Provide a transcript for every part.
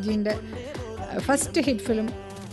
ജീൻ്റെ first hit film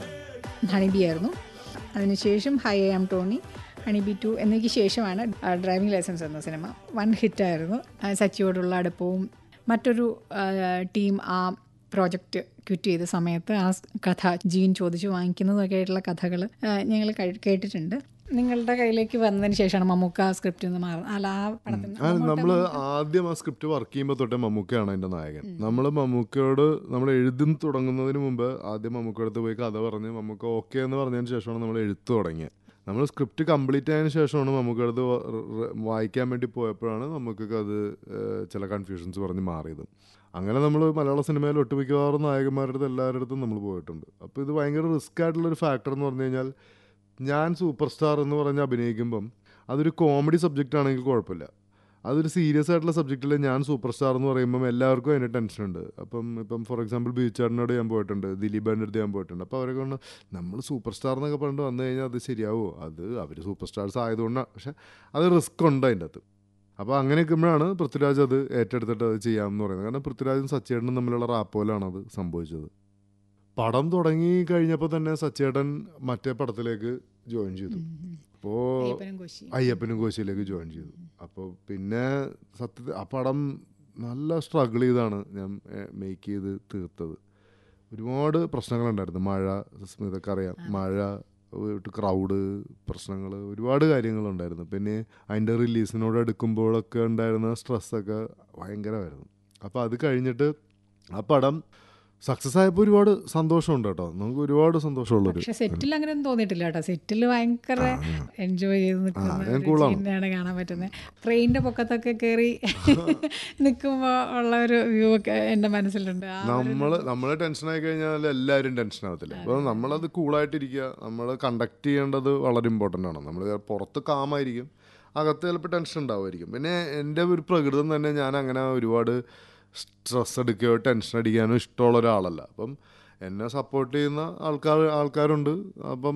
honey bee ആയിരുന്നു അതിനുശേഷം hi am Tony honey bee two എന്നതിക്ക് ശേഷമാണ് ഡ്രൈവിംഗ് ലൈസൻസ് എന്ന സിനിമ വൺ ഹിറ്റായിരുന്നു സച്ചിയോടുള്ള അടുപ്പവും മറ്റൊരു ടീം ആ പ്രോജക്റ്റ് ക്വിറ്റ് ചെയ്ത സമയത്ത് ആ കഥ ജീൻ ചോദിച്ചു വാങ്ങിക്കുന്നതൊക്കെ ആയിട്ടുള്ള കഥകൾ ഞങ്ങൾ കേട്ടിട്ടുണ്ട് നിങ്ങളുടെ കയ്യിലേക്ക് വന്നതിന് ശേഷമാണ് മമ്മൂക്ക ആ സ്ക്രിപ്റ്റ് നിന്ന് മാറുന്നത് അല്ല ആ പടത്തിന് നമ്മൾ ആദ്യം ആ സ്ക്രിപ്റ്റ് വർക്ക് ചെയ്യുമ്പോൾ തൊട്ടേ മമ്മൂക്കയാണ് അതിന്റെ നായകൻ നമ്മൾ മമ്മൂക്കയോട് നമ്മൾ എഴുതി തുടങ്ങുന്നതിന് മുമ്പ് ആദ്യം മമ്മൂക്കടുത്ത് പോയി കഥ പറഞ്ഞ് മമ്മൂക്ക ഓക്കെ എന്ന് പറഞ്ഞതിന് ശേഷമാണ് നമ്മൾ എഴുത്ത് തുടങ്ങിയത് നമ്മൾ സ്ക്രിപ്റ്റ് കംപ്ലീറ്റ് ആയതിനു ശേഷമാണ് മമ്മൂക്കടുത്ത് വ- റ് വായിക്കാൻ വേണ്ടി പോയപ്പോഴാണ് നമുക്കൊക്കെ അത് ഏഹ്, ചില കൺഫ്യൂഷൻസ് പറഞ്ഞ് മാറിയത് അങ്ങനെ നമ്മൾ മലയാള സിനിമയിൽ ഒട്ടുമിക്കവാറും നായകന്മാരുടെ അടുത്ത് എല്ലാവരുടെ അടുത്തും നമ്മൾ പോയിട്ടുണ്ട് അപ്പോൾ ഇത് ഭയങ്കര റിസ്ക് ആയിട്ടുള്ളൊരു ഫാക്ടർ എന്ന് പറഞ്ഞു കഴിഞ്ഞാൽ ഞാൻ സൂപ്പർ സ്റ്റാർ എന്ന് പറഞ്ഞ് അഭിനയിക്കുമ്പം അതൊരു കോമഡി സബ്ജക്റ്റ് ആണെങ്കിൽ കുഴപ്പമില്ല അതൊരു സീരിയസ് ആയിട്ടുള്ള സബ്ജക്റ്റിൽ ഞാൻ സൂപ്പർ സ്റ്റാർ എന്ന് പറയുമ്പം എല്ലാവർക്കും അതിന് ടെൻഷൻ ഉണ്ട് അപ്പം ഇപ്പം ഫോർ എക്സാമ്പിൾ ബീച്ചാടിനോട് ഞാൻ പോയിട്ടുണ്ട് ദിലീപേൻ്റെ അടുത്ത് ഞാൻ പോയിട്ടുണ്ട് അപ്പോൾ അവരൊക്കെ കൊണ്ട് നമ്മൾ സൂപ്പർ സ്റ്റാർ എന്നൊക്കെ പറഞ്ഞിട്ട് വന്നു കഴിഞ്ഞാൽ അത് ശരിയാവുമോ അത് അവർ സൂപ്പർ സ്റ്റാർസ് ആയതുകൊണ്ടാണ് പക്ഷെ അത് റിസ്ക് ഉണ്ട് അതിൻ്റെ അകത്ത് അപ്പോൾ അങ്ങനെ നിൽക്കുമ്പോഴാണ് പൃഥ്വിരാജ് അത് ഏറ്റെടുത്തിട്ട് അത് ചെയ്യാമെന്ന് പറയുന്നത് കാരണം പൃഥ്വിരാജും സച്ചേട്ടനും തമ്മിലുള്ള റാപ്പോലാണ് അത് സംഭവിച്ചത് പടം തുടങ്ങി കഴിഞ്ഞപ്പോൾ തന്നെ സച്ചേട്ടൻ മറ്റേ പടത്തിലേക്ക് ജോയിൻ ചെയ്തു അപ്പോൾ അയ്യപ്പനും കോശി അയ്യപ്പനും കോശിയിലേക്ക് ജോയിൻ ചെയ്തു അപ്പോൾ പിന്നെ സത്യത്തിൽ ആ പടം നല്ല സ്ട്രഗിൾ ചെയ്താണ് ഞാൻ മേക്ക് ചെയ്ത് തീർത്തത് ഒരുപാട് പ്രശ്നങ്ങളുണ്ടായിരുന്നു മഴ സ്മിതക്ക് അറിയാം മഴ ക്രൗഡ് പ്രശ്നങ്ങൾ ഒരുപാട് കാര്യങ്ങളുണ്ടായിരുന്നു പിന്നെ അതിൻ്റെ റിലീസിനോട് അടുക്കുമ്പോഴൊക്കെ ഉണ്ടായിരുന്ന സ്ട്രെസ്സൊക്കെ ഭയങ്കരമായിരുന്നു അപ്പോൾ അത് കഴിഞ്ഞിട്ട് ആ പടം സക്സസ് ആയപ്പോൾ ഒരുപാട് സന്തോഷമുണ്ട് കേട്ടോ നമുക്ക് ഒരുപാട് സന്തോഷമുള്ളൊരു പക്ഷെ സെറ്റിൽ അങ്ങനെ ഒന്നും തോന്നിയിട്ടില്ല കേട്ടോ സെറ്റിൽ ഭയങ്കര എൻജോയ് ചെയ്ത് നിൽക്കുന്ന ഞാൻ ഒരു cool ആണ്. സീനാണ് കാണാൻ പറ്റുന്നത് ട്രെയിനിന്റെ പൊക്കത്തൊക്കെ കയറി നിൽക്കുമ്പോൾ ഉള്ള ഒരു വ്യൂ ഒക്കെ എൻ്റെ മനസ്സിലുണ്ട് ആ ഒരു നമ്മൾ നമ്മൾ ടെൻഷൻ ആയി കഴിഞ്ഞാൽ എല്ലാവരും ടെൻഷൻ ആവത്തില്ല അപ്പോൾ നമ്മളത് കൂളായിട്ടിരിക്കുക നമ്മൾ കണ്ടക്ട് ചെയ്യേണ്ടത് വളരെ ഇമ്പോർട്ടൻ്റ് ആണ് നമ്മൾ പുറത്ത് കാമായിരിക്കും അകത്ത് ചിലപ്പോൾ ടെൻഷൻ ഉണ്ടാവുമായിരിക്കും പിന്നെ എൻ്റെ ഒരു പ്രകൃതം തന്നെ ഞാൻ അങ്ങനെ ഒരുപാട് സ്ട്രെസ് എടുക്കുകയോ ടെൻഷൻ അടിക്കാനോ ഇഷ്ടമുള്ള ഒരാളല്ല അപ്പം എന്നെ സപ്പോർട്ട് ചെയ്യുന്ന ആൾക്കാർ ആൾക്കാരുണ്ട് അപ്പം